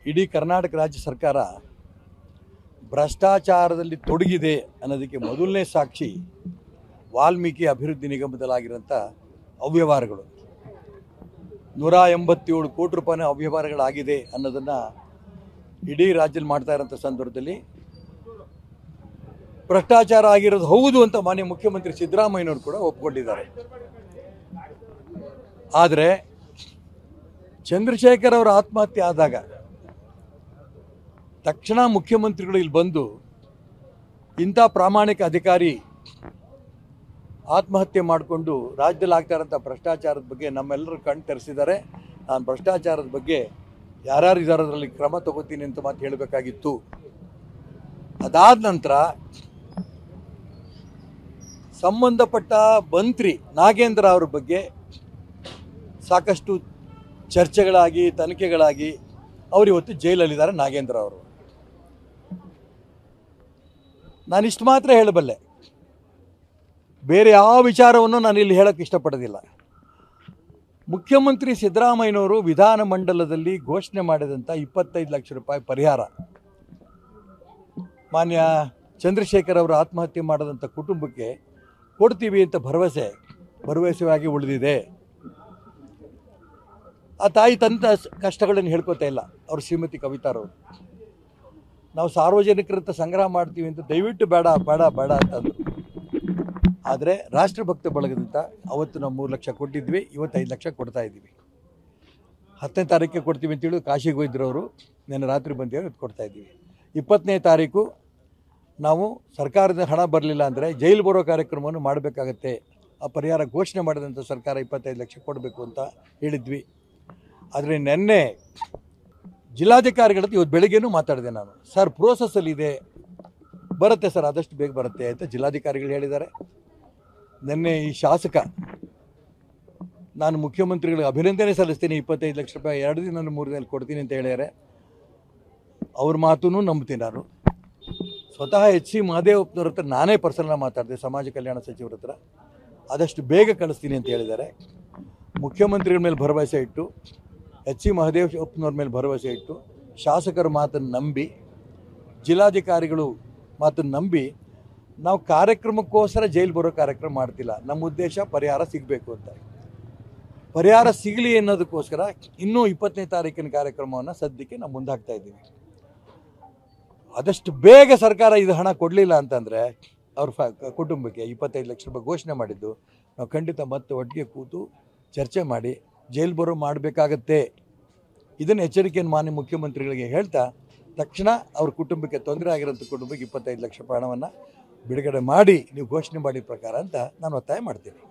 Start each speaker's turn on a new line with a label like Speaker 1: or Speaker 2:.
Speaker 1: ಇಡೀ ಕರ್ನಾಟಕ ರಾಜ್ಯ ಸರ್ಕಾರ ಭ್ರಷ್ಟಾಚಾರದಲ್ಲಿ ತೊಡಗಿದೆ ಅನ್ನೋದಕ್ಕೆ ಮೊದಲನೇ ಸಾಕ್ಷಿ ವಾಲ್ಮೀಕಿ ಅಭಿವೃದ್ಧಿ ನಿಗಮದಲ್ಲಾಗಿರೋಂಥ ಅವ್ಯವಹಾರಗಳು ನೂರ ಎಂಬತ್ತೇಳು ಕೋಟಿ ರೂಪಾಯಿನ ಅವ್ಯವಹಾರಗಳಾಗಿದೆ ಅನ್ನೋದನ್ನು ಇಡೀ ರಾಜ್ಯದಲ್ಲಿ ಮಾಡ್ತಾ ಇರೋಂಥ ಸಂದರ್ಭದಲ್ಲಿ ಭ್ರಷ್ಟಾಚಾರ ಆಗಿರೋದು ಹೌದು ಅಂತ ಮಾನ್ಯ ಮುಖ್ಯಮಂತ್ರಿ ಸಿದ್ದರಾಮಯ್ಯನವರು ಕೂಡ ಒಪ್ಕೊಂಡಿದ್ದಾರೆ ಆದರೆ ಚಂದ್ರಶೇಖರ್ ಅವರ ಆತ್ಮಹತ್ಯೆ ಆದಾಗ ತಕ್ಷಣ ಮುಖ್ಯಮಂತ್ರಿಗಳು ಇಲ್ಲಿ ಬಂದು ಇಂಥ ಪ್ರಾಮಾಣಿಕ ಅಧಿಕಾರಿ ಆತ್ಮಹತ್ಯೆ ಮಾಡಿಕೊಂಡು ರಾಜ್ಯದಲ್ಲಿ ಆಗ್ತಾ ಇರೋಂಥ ಭ್ರಷ್ಟಾಚಾರದ ಬಗ್ಗೆ ನಮ್ಮೆಲ್ಲರೂ ಕಣ್ ತೆರೆಸಿದ್ದಾರೆ ನಾನು ಭ್ರಷ್ಟಾಚಾರದ ಬಗ್ಗೆ ಯಾರ್ಯಾರು ಇದ್ದಾರೆ ಅದರಲ್ಲಿ ಕ್ರಮ ತಗೋತೀನಿ ಅಂತ ಮಾತು ಹೇಳಬೇಕಾಗಿತ್ತು ಅದಾದ ನಂತರ ಸಂಬಂಧಪಟ್ಟ ಮಂತ್ರಿ ನಾಗೇಂದ್ರ ಅವ್ರ ಬಗ್ಗೆ ಸಾಕಷ್ಟು ಚರ್ಚೆಗಳಾಗಿ ತನಿಖೆಗಳಾಗಿ ಅವರು ಇವತ್ತು ಜೈಲಲ್ಲಿದ್ದಾರೆ ನಾಗೇಂದ್ರ ಅವರು ನಾನಿಷ್ಟು ಮಾತ್ರ ಹೇಳಬಲ್ಲೆ ಬೇರೆ ಯಾವ ವಿಚಾರವನ್ನು ನಾನು ಇಲ್ಲಿ ಹೇಳೋಕ್ಕೆ ಇಷ್ಟಪಡೋದಿಲ್ಲ ಮುಖ್ಯಮಂತ್ರಿ ಸಿದ್ದರಾಮಯ್ಯನವರು ವಿಧಾನಮಂಡಲದಲ್ಲಿ ಘೋಷಣೆ ಮಾಡಿದಂಥ ಇಪ್ಪತ್ತೈದು ಲಕ್ಷ ರೂಪಾಯಿ ಪರಿಹಾರ ಮಾನ್ಯ ಚಂದ್ರಶೇಖರ್ ಅವರು ಆತ್ಮಹತ್ಯೆ ಮಾಡಿದಂಥ ಕುಟುಂಬಕ್ಕೆ ಕೊಡ್ತೀವಿ ಅಂತ ಭರವಸೆ ಭರವಸೆಯಾಗಿ ಉಳಿದಿದೆ ಆ ತಾಯಿ ತಂದ ಕಷ್ಟಗಳನ್ನು ಹೇಳ್ಕೊತಾ ಇಲ್ಲ ಅವ್ರ ಶ್ರೀಮತಿ ಕವಿತಾರವರು ನಾವು ಸಾರ್ವಜನಿಕರಂತ ಸಂಗ್ರಹ ಮಾಡ್ತೀವಿ ಅಂತ ದಯವಿಟ್ಟು ಬೇಡ ಬೇಡ ಬೇಡ ಅಂತಂದರು ಆದರೆ ರಾಷ್ಟ್ರಭಕ್ತ ಬಳಗದಂತ ಅವತ್ತು ನಾವು ಮೂರು ಲಕ್ಷ ಕೊಟ್ಟಿದ್ವಿ ಇವತ್ತು ಐದು ಲಕ್ಷ ಕೊಡ್ತಾ ಇದ್ದೀವಿ ಹತ್ತನೇ ತಾರೀಕಿಗೆ ಕೊಡ್ತೀವಿ ಅಂತೇಳಿ ಕಾಶಿಗೆ ಹೋಗಿದ್ರು ಅವರು ನಿನ್ನೆ ರಾತ್ರಿ ಬಂದೇಳಿ ಇವತ್ತು ಕೊಡ್ತಾ ಇದ್ದೀವಿ ಇಪ್ಪತ್ತನೇ ತಾರೀಕು ನಾವು ಸರ್ಕಾರದ ಹಣ ಬರಲಿಲ್ಲ ಅಂದರೆ ಜೈಲು ಬರೋ ಕಾರ್ಯಕ್ರಮವನ್ನು ಮಾಡಬೇಕಾಗತ್ತೆ ಆ ಪರಿಹಾರ ಘೋಷಣೆ ಮಾಡಿದಂಥ ಸರ್ಕಾರ ಇಪ್ಪತ್ತೈದು ಲಕ್ಷ ಕೊಡಬೇಕು ಅಂತ ಹೇಳಿದ್ವಿ ಆದರೆ ನಿನ್ನೆ ಜಿಲ್ಲಾಧಿಕಾರಿಗಳ ಹತ್ರ ಇವತ್ತು ಬೆಳಿಗ್ಗೆನೂ ಮಾತಾಡಿದೆ ನಾನು ಸರ್ ಪ್ರೋಸೆಸ್ಸಲ್ಲಿದೆ ಬರುತ್ತೆ ಸರ್ ಆದಷ್ಟು ಬೇಗ ಬರುತ್ತೆ ಅಂತ ಜಿಲ್ಲಾಧಿಕಾರಿಗಳು ಹೇಳಿದ್ದಾರೆ ನಿನ್ನೆ ಈ ಶಾಸಕ ನಾನು ಮುಖ್ಯಮಂತ್ರಿಗಳಿಗೆ ಅಭಿನಂದನೆ ಸಲ್ಲಿಸ್ತೀನಿ ಇಪ್ಪತ್ತೈದು ಲಕ್ಷ ರೂಪಾಯಿ ಎರಡು ದಿನ ಮೂರು ದಿನ ಕೊಡ್ತೀನಿ ಅಂತ ಹೇಳ್ಯಾರೆ ಅವ್ರ ಮಾತೂ ನಂಬ್ತೀನಿ ನಾನು ಸ್ವತಃ ಎಚ್ ಸಿ ಮಹದೇವಪ್ಪನವ್ರ ಹತ್ರ ನಾನೇ ಪರ್ಸನಲ್ ಮಾತಾಡಿದೆ ಸಮಾಜ ಕಲ್ಯಾಣ ಸಚಿವರ ಹತ್ರ ಆದಷ್ಟು ಬೇಗ ಕಳಿಸ್ತೀನಿ ಅಂತ ಹೇಳಿದ್ದಾರೆ ಮುಖ್ಯಮಂತ್ರಿಗಳ ಮೇಲೆ ಭರವಸೆ ಇಟ್ಟು ಎಚ್ ಸಿ ಮಹದೇವಪ್ಪನವ್ರ ಮೇಲೆ ಭರವಸೆ ಇಟ್ಟು ಶಾಸಕರ ಮಾತನ್ನು ನಂಬಿ ಜಿಲ್ಲಾಧಿಕಾರಿಗಳು ಮಾತನ್ನು ನಂಬಿ ನಾವು ಕಾರ್ಯಕ್ರಮಕ್ಕೋಸ್ಕರ ಜೈಲು ಬರೋ ಕಾರ್ಯಕ್ರಮ ಮಾಡ್ತಿಲ್ಲ ನಮ್ಮ ಉದ್ದೇಶ ಪರಿಹಾರ ಸಿಗಬೇಕು ಅಂತ ಪರಿಹಾರ ಸಿಗಲಿ ಅನ್ನೋದಕ್ಕೋಸ್ಕರ ಇನ್ನೂ ಇಪ್ಪತ್ತನೇ ತಾರೀಕಿನ ಕಾರ್ಯಕ್ರಮವನ್ನು ಸದ್ಯಕ್ಕೆ ನಾವು ಮುಂದಾಗ್ತಾ ಇದ್ದೀವಿ ಆದಷ್ಟು ಬೇಗ ಸರ್ಕಾರ ಇದು ಹಣ ಕೊಡಲಿಲ್ಲ ಅಂತಂದರೆ ಅವ್ರ ಫ ಕುಟುಂಬಕ್ಕೆ ಇಪ್ಪತ್ತೈದು ಲಕ್ಷ ರೂಪಾಯಿ ಘೋಷಣೆ ಮಾಡಿದ್ದು ನಾವು ಖಂಡಿತ ಮತ್ತೆ ಒಟ್ಟಿಗೆ ಕೂತು ಚರ್ಚೆ ಮಾಡಿ ಜೈಲು ಬರೋ ಮಾಡಬೇಕಾಗತ್ತೆ ಇದನ್ನು ಎಚ್ಚರಿಕೆಯನ್ನು ಮಾನ್ಯ ಮುಖ್ಯಮಂತ್ರಿಗಳಿಗೆ ಹೇಳ್ತಾ ತಕ್ಷಣ ಅವ್ರ ಕುಟುಂಬಕ್ಕೆ ತೊಂದರೆ ಆಗಿರೋಂಥ ಕುಟುಂಬಕ್ಕೆ ಇಪ್ಪತ್ತೈದು ಲಕ್ಷ ರೂಪಾಯಿ ಹಣವನ್ನು ಬಿಡುಗಡೆ ಮಾಡಿ ನೀವು ಘೋಷಣೆ ಮಾಡಿದ ಪ್ರಕಾರ ಅಂತ ನಾನು ಒತ್ತಾಯ ಮಾಡ್ತೀನಿ